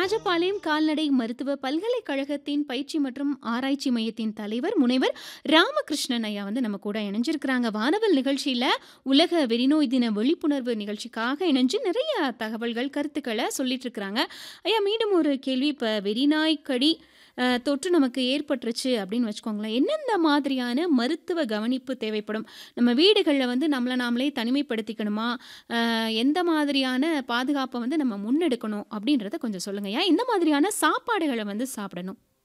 ராஜபாளையம் கால்நடை மருத்துவ பல்கலைக்கழகத்தின் பயிற்சி மற்றும் ஆராய்ச்சி மையத்தின் தலைவர் முனைவர் ராமகிருஷ்ணன் ஐயா வந்து நம்ம கூட இணைஞ்சிருக்கிறாங்க வானவல் நிகழ்ச்சியில் உலக வெறிநோய் தின விழிப்புணர்வு நிகழ்ச்சிக்காக இணைஞ்சு நிறைய தகவல்கள் கருத்துக்களை சொல்லிட்டு இருக்கிறாங்க ஐயா மீண்டும் ஒரு கேள்வி இப்போ வெறிநாய் கடி அஹ், தொற்று நமக்கு ஏற்பட்டுருச்சு அப்படின்னு வச்சுக்கோங்களேன் எந்தெந்த மாதிரியான மருத்துவ கவனிப்பு தேவைப்படும் நம்ம வீடுகளில் வந்து நம்மளை நாமளே தனிமைப்படுத்திக்கணுமா அஹ், எந்த மாதிரியான பாதுகாப்பை வந்து நம்ம முன்னெடுக்கணும் அப்படின்றத கொஞ்சம் சொல்லுங்க ஐயா எந்த மாதிரியான சாப்பாடுகளை வந்து சாப்பிடணும்